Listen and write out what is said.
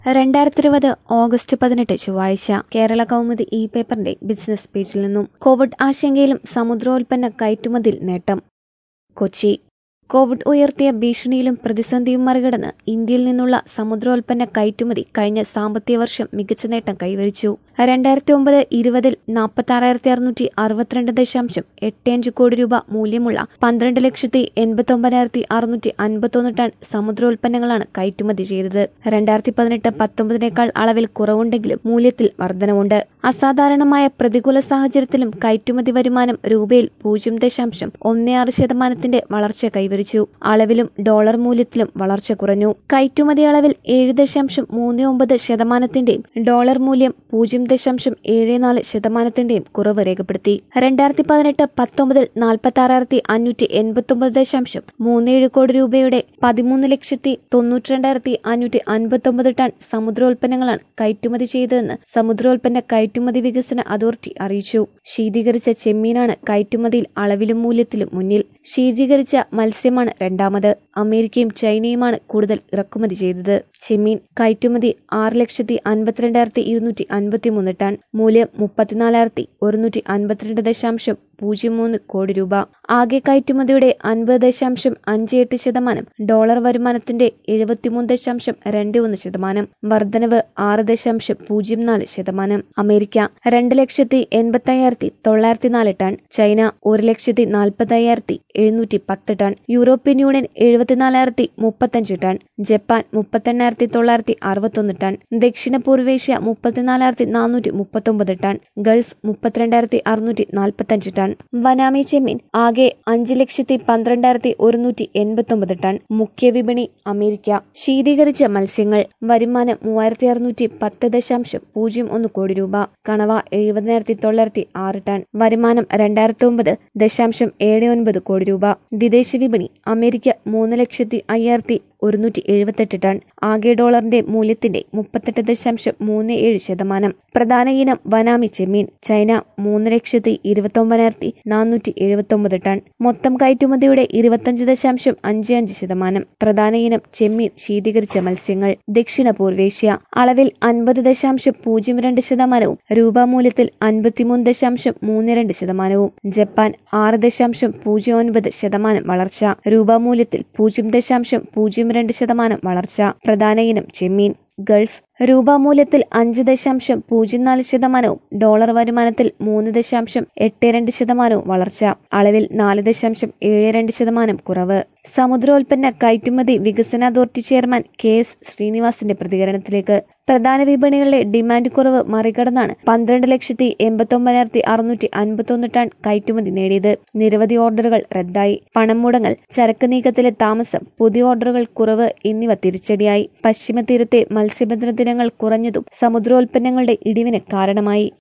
രണ്ടായിരത്തി ഇരുപത് ഓഗസ്റ്റ് പതിനെട്ട് ചൊവ്വാഴ്ച കേരള കൗമുദി ഇ പേപ്പറിന്റെ ബിസിനസ് പേജിൽ നിന്നും കോവിഡ് ആശങ്കയിലും സമുദ്രോൽപ്പന്ന കയറ്റുമതിയിൽ നേട്ടം കൊച്ചി കോവിഡ് ഉയർത്തിയ ഭീഷണിയിലും പ്രതിസന്ധിയും മറികടന്ന് ഇന്ത്യയിൽ നിന്നുള്ള സമുദ്രോൽപ്പന്ന കയറ്റുമതി കഴിഞ്ഞ സാമ്പത്തിക വർഷം മികച്ച നേട്ടം കൈവരിച്ചു രണ്ടായിരത്തി ഒമ്പത് ഇരുപതിൽ നാൽപ്പത്തി ആറായിരത്തി അറുന്നൂറ്റി അറുപത്തിരണ്ട് ദശാംശം എട്ട് അഞ്ച് കോടി രൂപ മൂല്യമുള്ള പന്ത്രണ്ട് ലക്ഷത്തി എൺപത്തി ഒമ്പതിനായിരത്തി അറുന്നൂറ്റി അൻപത്തൊന്ന് ടൺ സമുദ്രോൽപ്പന്നങ്ങളാണ് കയറ്റുമതി ചെയ്തത് രണ്ടായിരത്തി പതിനെട്ട് പത്തൊമ്പതിനേക്കാൾ അളവിൽ കുറവുണ്ടെങ്കിലും മൂല്യത്തിൽ വർധനവുണ്ട് അസാധാരണമായ പ്രതികൂല സാഹചര്യത്തിലും കയറ്റുമതി വരുമാനം രൂപയിൽ പൂജ്യം ദശാംശം ഒന്ന് ആറ് ശതമാനത്തിന്റെ വളർച്ച കൈവരിച്ചു അളവിലും ഡോളർ മൂല്യത്തിലും വളർച്ച കുറഞ്ഞു കയറ്റുമതി അളവിൽ ഏഴ് ദശാംശം മൂന്ന് ഒമ്പത് ശതമാനത്തിന്റെയും ഡോളർ മൂല്യം പൂജ്യം ദശാംശം ഏഴ് നാല് ശതമാനത്തിന്റെയും കുറവ് രേഖപ്പെടുത്തി രണ്ടായിരത്തി പതിനെട്ട് പത്തൊമ്പതിൽ നാൽപ്പത്തി ആറായിരത്തി അഞ്ഞൂറ്റി എൺപത്തി ഒമ്പത് ദശാംശം മൂന്നേഴ് കോടി രൂപയുടെ പതിമൂന്ന് ലക്ഷത്തി തൊണ്ണൂറ്റി രണ്ടായിരത്തി അഞ്ഞൂറ്റി അൻപത്തി ഒമ്പത് ടൺ സമുദ്രോൽപ്പന്നങ്ങളാണ് കയറ്റുമതി ചെയ്തതെന്ന് സമുദ്രോൽപ്പന്ന കയറ്റുമതി വികസന അതോറിറ്റി അറിയിച്ചു ശീതീകരിച്ച ചെമ്മീനാണ് കയറ്റുമതിയിൽ അളവിലും മൂല്യത്തിലും മുന്നിൽ ശീതീകരിച്ച മത്സ്യമാണ് രണ്ടാമത് അമേരിക്കയും ചൈനയുമാണ് കൂടുതൽ ഇറക്കുമതി ചെയ്തത് ചെമ്മീൻ കയറ്റുമതി ആറ് ലക്ഷത്തി അൻപത്തിരണ്ടായിരത്തി ഇരുന്നൂറ്റി അൻപത്തി മൂന്ന് ടൺ മൂല്യം മുപ്പത്തിനാലായിരത്തി ഒരുന്നൂറ്റി അൻപത്തിരണ്ട് ദശാംശം പൂജ്യം മൂന്ന് കോടി രൂപ ആകെ കയറ്റുമതിയുടെ അൻപത് ദശാംശം അഞ്ച് എട്ട് ശതമാനം ഡോളർ വരുമാനത്തിന്റെ എഴുപത്തിമൂന്ന് ദശാംശം രണ്ട് ഒന്ന് ശതമാനം വർധനവ് ആറ് ദശാംശം പൂജ്യം നാല് ശതമാനം അമേരിക്ക രണ്ട് ലക്ഷത്തി എൺപത്തി അയ്യായിരത്തി തൊള്ളായിരത്തി നാല് ടൺ ചൈന ഒരു ലക്ഷത്തി നാൽപ്പത്തി അയ്യായിരത്തി എഴുന്നൂറ്റി പത്ത് ടൺ യൂറോപ്യൻ യൂണിയൻ എഴുപത്തിനാലായിരത്തി മുപ്പത്തഞ്ച് ടൺ ജപ്പാൻ മുപ്പത്തെണ്ണായിരത്തി തൊള്ളായിരത്തി അറുപത്തൊന്ന് ടൺ ദക്ഷിണ പൂർവേഷ്യ മുപ്പത്തിനാലായിരത്തി നാനൂറ്റി മുപ്പത്തൊമ്പത് ടൺ ഗൾഫ് മുപ്പത്തിരണ്ടായിരത്തി അറുന്നൂറ്റി നാൽപ്പത്തഞ്ച് ടൺ വനാമി ചെമ്മീൻ ആകെ അഞ്ച് ലക്ഷത്തി പന്ത്രണ്ടായിരത്തി ഒരുന്നൂറ്റി എൺപത്തൊമ്പത് ടൺ മുഖ്യ വിപണി അമേരിക്ക ശീതീകരിച്ച മത്സ്യങ്ങൾ വരുമാനം മൂവായിരത്തി അറുന്നൂറ്റി പത്ത് ദശാംശം പൂജ്യം ഒന്ന് കോടി രൂപ കണവ എഴുപതിനായിരത്തി തൊള്ളായിരത്തി ആറ് ടൺ വരുമാനം രണ്ടായിരത്തി ഒമ്പത് ദശാംശം ഏഴ് ഒൻപത് കോടി രൂപ വിദേശ വിപണി അമേരിക്ക മൂന്ന് ലക്ഷത്തി അയ്യായിരത്തി ഒരുന്നൂറ്റി എഴുപത്തെട്ട് ടൺ ആകെ ഡോളറിന്റെ മൂല്യത്തിന്റെ മുപ്പത്തെട്ട് ദശാംശം മൂന്ന് ഏഴ് ശതമാനം പ്രധാന ഇനം വനാമി ചെമ്മീൻ ചൈന മൂന്ന് ലക്ഷത്തി ഇരുപത്തി ഒമ്പതിനായിരത്തി നാനൂറ്റി എഴുപത്തി ഒമ്പത് ടൺ മൊത്തം കയറ്റുമതിയുടെ ഇരുപത്തഞ്ച് ദശാംശം അഞ്ച് അഞ്ച് ശതമാനം പ്രധാന ഇനം ചെമ്മീൻ ശീതീകരിച്ച മത്സ്യങ്ങൾ ദക്ഷിണ പൂർവേഷ്യ അളവിൽ അൻപത് ദശാംശം പൂജ്യം രണ്ട് ശതമാനവും രൂപ മൂല്യത്തിൽ അൻപത്തിമൂന്ന് ദശാംശം മൂന്ന് രണ്ട് ശതമാനവും ജപ്പാൻ ആറ് ദശാംശം പൂജ്യം ഒൻപത് ശതമാനം വളർച്ച രൂപ മൂല്യത്തിൽ പൂജ്യം ദശാംശം പൂജ്യം രണ്ട് ശതമാനം വളർച്ച പ്രധാന ഇനം ചെമ്മീൻ ഗൾഫ് രൂപമൂല്യത്തിൽ അഞ്ച് ദശാംശം പൂജ്യം നാല് ശതമാനവും ഡോളർ വരുമാനത്തിൽ മൂന്ന് ദശാംശം എട്ട് രണ്ട് ശതമാനവും വളർച്ച അളവിൽ നാല് ദശാംശം ഏഴ് രണ്ട് ശതമാനം കുറവ് സമുദ്രോൽപ്പന്ന കയറ്റുമതി വികസന അതോറിറ്റി ചെയർമാൻ കെ എസ് ശ്രീനിവാസിന്റെ പ്രതികരണത്തിലേക്ക് പ്രധാന വിപണികളിലെ ഡിമാൻഡ് കുറവ് മറികടന്നാണ് പന്ത്രണ്ട് ലക്ഷത്തി എൺപത്തി ഒമ്പതിനായിരത്തി അറുന്നൂറ്റി അൻപത്തൊന്ന് ടൺ കയറ്റുമതി നേടിയത് നിരവധി ഓർഡറുകൾ റദ്ദായി പണം മുടങ്ങൽ ചരക്ക് നീക്കത്തിലെ താമസം പുതിയ ഓർഡറുകൾ കുറവ് എന്നിവ തിരിച്ചടിയായി പശ്ചിമ തീരത്തെ മത്സ്യബന്ധന ദിനങ്ങൾ കുറഞ്ഞതും സമുദ്രോൽപ്പന്നങ്ങളുടെ ഇടിവിന് കാരണമായി